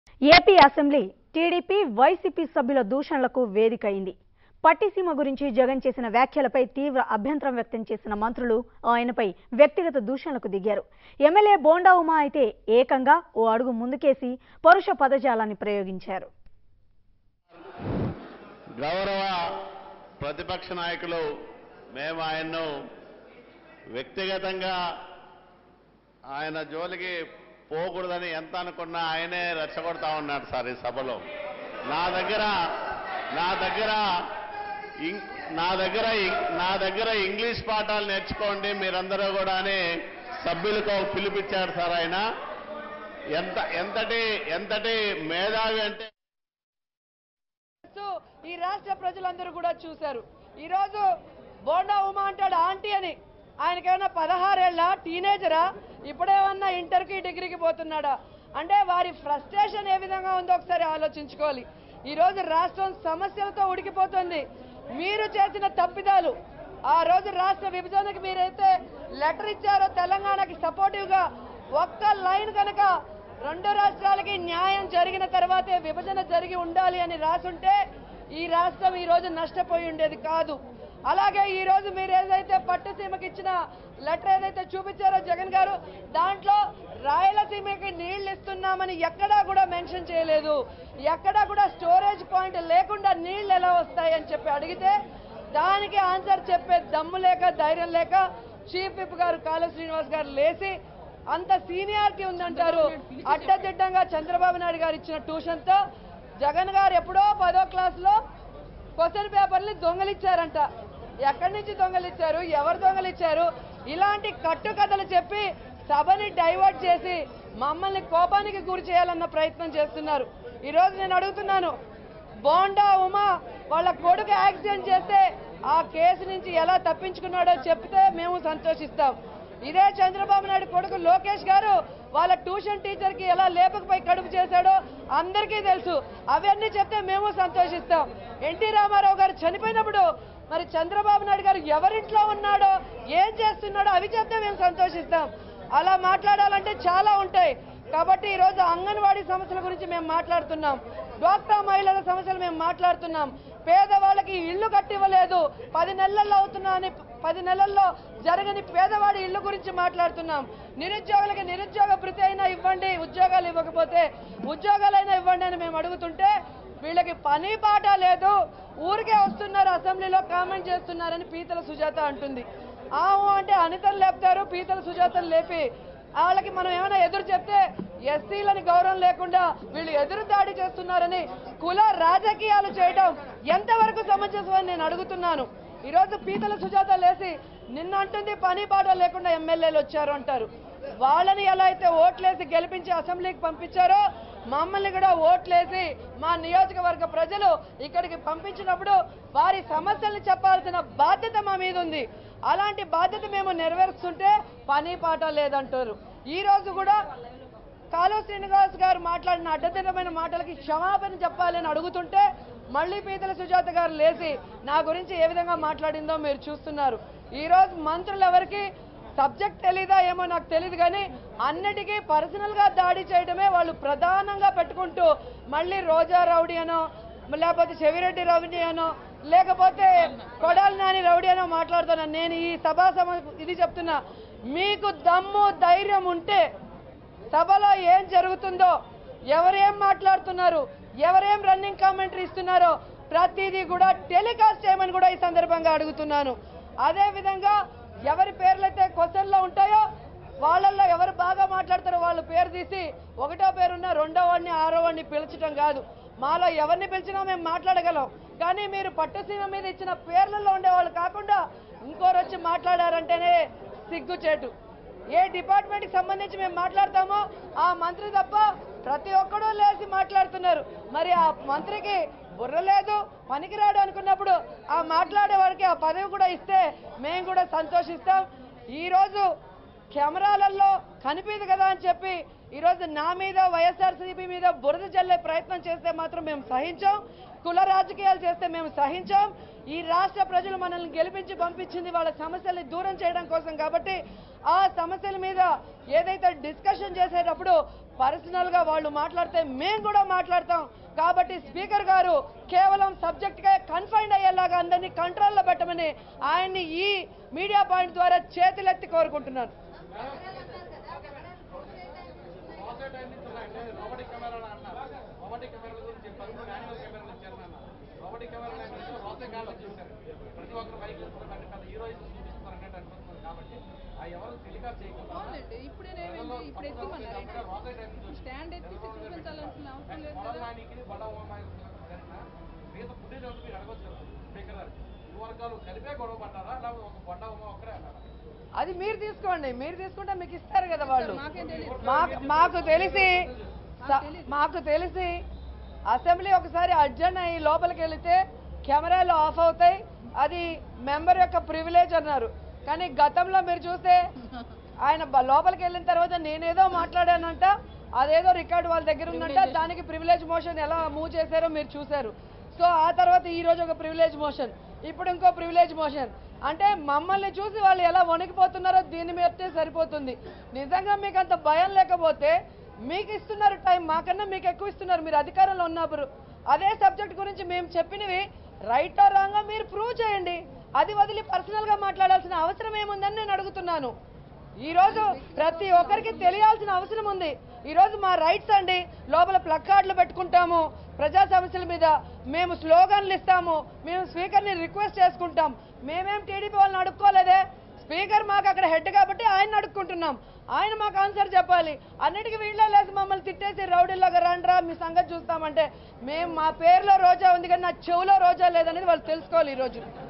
AP assembly TDP YCP సభ్యుల దూషణలకు వేదిక అయింది పట్టిసీమ గురించి జగన్ చేసిన వ్యాఖ్యలపై తీవ్ర అభ్యంతరం వ్యక్తం చేసిన మంత్రులు ఆయనపై వ్యక్తిగత దూషణలకు దిగారు ఎమ్మెల్యే బోండా ఉమా అయితే ఏకంగా ఓ అడుగు ముందుకేసి పరుష పదజాలాన్ని ప్రయోగించారు గౌరవ ప్రతిపక్ష నాయకులు మేము ఆయన్ను వ్యక్తిగతంగా ఆయన జోలికి పోకూడదని ఎంత అనుకున్నా ఆయనే రెచ్చగొడతా ఉన్నాడు సార్ ఈ సభలో నా దగ్గర నా దగ్గర ఇం- నా దగ్గర ఇం- నా దగ్గర ఇంగ్లీష్ పాఠాలు నేర్చుకోండి మీరందరూ కూడా అని సభ్యులకు ఒక పిలిపించాడు సార్ ఆయన ఎంత ఎంతటి ఎంతటి మేధావి అంటే చేస్తూ ఈ రాష్ట్ర ప్రజలందరూ కూడా చూశారు ఈ రోజు బోండా ఉమా అంటాడు ఆంటీ అని ఆయనకేమన్నా పదహారేళ్ళ టీనేజరా ఇప్పుడేమన్నా ఇంటర్కి డిగ్రీకి పోతున్నాడా అంటే వారి ఫ్రస్ట్రేషన్ ఏ విధంగా ఉందో ఒకసారి ఆలోచించుకోవాలి ఈ రోజు రాష్ట్రం సమస్యలతో ఉడికిపోతుంది మీరు చేసిన తప్పిదాలు ఆ రోజు రాష్ట్ర విభజనకి మీరైతే లెటర్ ఇచ్చారో తెలంగాణకి సపోర్టివ్ గా ఒక్క లైన్ కనుక రెండు రాష్ట్రాలకి న్యాయం జరిగిన తర్వాతే విభజన జరిగి ఉండాలి అని రాసుంటే ఈ రాష్ట్రం ఈ రోజు నష్టపోయి ఉండేది కాదు అలాగే ఈ రోజు మీరు ఏదైతే పట్టుసీమకి ఇచ్చిన లెటర్ ఏదైతే చూపించారో జగన్ గారు దాంట్లో రాయలసీమకి నీళ్లు ఇస్తున్నామని ఎక్కడా కూడా మెన్షన్ చేయలేదు ఎక్కడా కూడా స్టోరేజ్ పాయింట్ లేకుండా నీళ్లు ఎలా వస్తాయని చెప్పి అడిగితే దానికి ఆన్సర్ చెప్పే దమ్ము లేక ధైర్యం లేక చీఫ్ విప్ గారు కాళ శ్రీనివాస్ గారు లేచి అంత సీనియారిటీ ఉందంటారు అడ్డదిడ్డంగా చంద్రబాబు నాయుడు గారు ఇచ్చిన ట్యూషన్ తో జగన్ గారు ఎప్పుడో పదో క్లాస్ లో క్వశ్చన్ పేపర్ని దొంగలిచ్చారంట ఎక్కడి నుంచి దొంగలిచ్చారు ఎవరు దొంగలిచ్చారు ఇలాంటి కట్టుకథలు చెప్పి సభని డైవర్ట్ చేసి మమ్మల్ని కోపానికి గురి చేయాలన్న ప్రయత్నం చేస్తున్నారు ఈ రోజు నేను అడుగుతున్నాను బోండా ఉమా వాళ్ళ కొడుకు యాక్సిడెంట్ చేస్తే ఆ కేసు నుంచి ఎలా తప్పించుకున్నాడో చెప్తే మేము సంతోషిస్తాం ఇదే చంద్రబాబు నాయుడు కొడుకు లోకేష్ గారు వాళ్ళ ట్యూషన్ టీచర్ కి ఎలా లేపకపోయి కడుపు చేశాడో అందరికీ తెలుసు అవన్నీ చెప్తే మేము సంతోషిస్తాం ఎన్టీ రామారావు గారు చనిపోయినప్పుడు మరి చంద్రబాబు నాయుడు గారు ఎవరింట్లో ఉన్నాడో ఏం చేస్తున్నాడో అవి చెప్తే మేము సంతోషిస్తాం అలా మాట్లాడాలంటే చాలా ఉంటాయి కాబట్టి ఈ రోజు అంగన్వాడీ సమస్యల గురించి మేము మాట్లాడుతున్నాం డ్వాక్రా మహిళల సమస్యలు మేము మాట్లాడుతున్నాం పేదవాళ్ళకి ఇల్లు కట్టివ్వలేదు పది నెలల్లో అవుతున్నా అని పది నెలల్లో జరగని పేదవాడి ఇల్లు గురించి మాట్లాడుతున్నాం నిరుద్యోగులకి నిరుద్యోగ భృతి అయినా ఇవ్వండి ఉద్యోగాలు ఇవ్వకపోతే ఉద్యోగాలైనా ఇవ్వండి అని మేము అడుగుతుంటే వీళ్ళకి పని పాట లేదు ఊరికే వస్తున్నారు అసెంబ్లీలో కామెంట్ చేస్తున్నారని పీతల సుజాత అంటుంది ఆవు అంటే అనితలు లేపుతారు పీతల సుజాతను లేపి వాళ్ళకి మనం ఏమైనా ఎదురు చెప్తే ఎస్సీలని గౌరవం లేకుండా వీళ్ళు ఎదురు దాడి చేస్తున్నారని కుల రాజకీయాలు చేయడం ఎంతవరకు సమంజసం అని నేను అడుగుతున్నాను ఈరోజు పీతల సుజాత లేసి నిన్న అంటుంది పని పాట లేకుండా ఎమ్మెల్యేలు వచ్చారు అంటారు వాళ్ళని ఎలా అయితే ఓట్లేసి గెలిపించి అసెంబ్లీకి పంపించారో మమ్మల్ని కూడా ఓట్లేసి మా నియోజకవర్గ ప్రజలు ఇక్కడికి పంపించినప్పుడు వారి సమస్యల్ని చెప్పాల్సిన బాధ్యత మా మీద ఉంది అలాంటి బాధ్యత మేము నెరవేరుస్తుంటే పని పాట లేదంటారు ఈ రోజు కూడా కాలువ శ్రీనివాస్ గారు మాట్లాడిన అడ్డదిడ్డమైన మాటలకి క్షమాపణ చెప్పాలని అడుగుతుంటే మళ్ళీ పీతల సుజాత గారు లేచి నా గురించి ఏ విధంగా మాట్లాడిందో మీరు చూస్తున్నారు ఈ రోజు మంత్రులు ఎవరికి సబ్జెక్ట్ తెలీదా ఏమో నాకు తెలియదు కానీ అన్నిటికీ పర్సనల్ గా దాడి చేయడమే వాళ్ళు ప్రధానంగా పెట్టుకుంటూ మళ్ళీ రోజా రౌడీ అనో లేకపోతే చెవిరెడ్డి రౌడీ అనో లేకపోతే కొడాలి నాని రౌడీ అనో మాట్లాడుతున్నాను నేను ఈ సభా సమ ఇది చెప్తున్నా మీకు దమ్ము ధైర్యం ఉంటే సభలో ఏం జరుగుతుందో ఎవరేం మాట్లాడుతున్నారు ఎవరేం రన్నింగ్ కామెంటరీ ఇస్తున్నారో ప్రతిదీ కూడా టెలికాస్ట్ చేయమని కూడా ఈ సందర్భంగా అడుగుతున్నాను అదే విధంగా ఎవరి పేర్లైతే క్వశ్చన్లో ఉంటాయో వాళ్ళల్లో ఎవరు బాగా మాట్లాడతారో వాళ్ళ పేరు తీసి ఒకటో పేరున్న రెండో వాడిని ఆరో వాడిని పిలిచడం కాదు మాలో ఎవరిని పిలిచినా మేము మాట్లాడగలం కానీ మీరు పట్టుసీమ మీద ఇచ్చిన పేర్లలో ఉండేవాళ్ళు కాకుండా ఇంకోరు వచ్చి మాట్లాడారంటేనే సిగ్గుచేటు ఏ డిపార్ట్మెంట్ కి సంబంధించి మేము మాట్లాడతామో ఆ మంత్రి తప్ప ప్రతి ఒక్కడూ లేచి మాట్లాడుతున్నారు మరి ఆ మంత్రికి బుర్ర లేదు పనికిరాడు అనుకున్నప్పుడు ఆ మాట్లాడే వారికి ఆ పదవి కూడా ఇస్తే మేము కూడా సంతోషిస్తాం ఈ రోజు కెమెరాలలో కనిపించదు కదా అని చెప్పి ఈరోజు నా మీద వైఎస్ఆర్సీపీ మీద బురద జల్లే ప్రయత్నం చేస్తే మాత్రం మేము సహించాం కుల రాజకీయాలు చేస్తే మేము సహించాం ఈ రాష్ట్ర ప్రజలు మనల్ని గెలిపించి పంపించింది వాళ్ళ సమస్యల్ని దూరం చేయడం కోసం కాబట్టి ఆ సమస్యల మీద ఏదైతే డిస్కషన్ చేసేటప్పుడు పర్సనల్ గా వాళ్ళు మాట్లాడితే మేము కూడా మాట్లాడతాం కాబట్టి స్పీకర్ గారు కేవలం సబ్జెక్ట్ గా కన్ఫైన్డ్ అయ్యేలాగా అందరినీ కంట్రోల్లో పెట్టమని ఆయన్ని ఈ మీడియా పాయింట్ ద్వారా చేతులెత్తి కోరుకుంటున్నాను రోబోటిక్ కెమెరాలు అన్నారు రోబోటిక్ కెమెరాల గురించి చెప్పారు ఇప్పుడు మాన్యువల్ కెమెరాలు ఇచ్చారని అన్నారు రోబోటిక్ కెమెరాలు అంటే రోసే కాళ్ళు వచ్చేసారు ప్రతి ఒక్కరు బైక్ పెద్ద పెద్ద హీరోయిన్స్ చూపిస్తారు అన్నట్టు అనిపిస్తుంది కాబట్టి ఆ ఎవరు టెలికాస్ట్ చేయకుండా అవునండి ఇప్పుడేనేమైంది ఇప్పుడు ఎత్తిమన్నారు రోసే టైం ఇప్పుడు స్టాండ్ ఎత్తిసి చూపించాల్సిన అవసరం లేదు కదా కొడవడానికి బొడ జరిగిన మిగతా ఫుటేజ్ అంతా మీరు అడగొచ్చు కదా స్పీకర్ గారు ఈ వర్గాలు కలిపే గొడవ పడ్డారా లేకపోతే ఒక బొండ ఉమ్మ ఒక్కరే అన్నారా అది మీరు తీసుకోండి మీరు తీసుకుంటే మీకు ఇస్తారు కదా వాళ్ళు మాకేం తెలియదు మాకు మాకు తెలిసి స- మాకు తెలిసి అసెంబ్లీ ఒకసారి అర్జెంట్ అయ్యి లోపలికి వెళితే కెమెరాలు ఆఫ్ అవుతాయి అది మెంబర్ యొక్క ప్రివిలేజ్ అన్నారు కానీ గతంలో మీరు చూస్తే ఆయన బ- లోపలికి వెళ్ళిన తర్వాత నేనేదో మాట్లాడానంట అదేదో రికార్డు వాళ్ళ దగ్గర ఉందంట దానికి ప్రివిలేజ్ మోషన్ ఎలా మూవ్ చేశారో మీరు చూశారు సో ఆ తర్వాత ఈ రోజు ఒక ప్రివిలేజ్ మోషన్ ఇప్పుడు ఇంకో ప్రివిలేజ్ మోషన్ అంటే మమ్మల్ని చూసి వాళ్ళు ఎలా వణికిపోతున్నారో దీని మీదే సరిపోతుంది నిజంగా మీకు అంత భయం లేకపోతే మీకు ఇస్తున్నారు టైం మాకన్నా మీకు ఎక్కువ ఇస్తున్నారు మీరు అధికారంలో ఉన్నప్పుడు అదే సబ్జెక్ట్ గురించి మేము చెప్పినవి రైట్ ఆర్ రాంగ్ మీరు ప్రూవ్ చేయండి అది వదిలి పర్సనల్ గా మాట్లాడాల్సిన అవసరం ఏముందని నేను అడుగుతున్నాను ఈ రోజు ప్రతి ఒక్కరికి తెలియాల్సిన అవసరం ఉంది ఈ రోజు మా రైట్స్ అండి లోపల ప్లక్కార్డులు పెట్టుకుంటాము ప్రజా సమస్యల మీద మేము స్లోగన్లు ఇస్తాము మేము స్పీకర్ని రిక్వెస్ట్ చేసుకుంటాం మేమేం టీడీపీ వాళ్ళని అడుక్కోలేదే స్పీకర్ మాకు అక్కడ హెడ్ కాబట్టి ఆయన అడుక్కుంటున్నాం ఆయన మాకు ఆన్సర్ చెప్పాలి అన్నిటికీ వీళ్ళే లేసి మమ్మల్ని తిట్టేసి రౌడీల్లాగా రండ్రా మీ సంగతి చూస్తామంటే మేము మా పేరులో రోజా ఉంది కానీ నా చెవులో రోజా లేదనేది వాళ్ళు తెలుసుకోవాలి ఈరోజు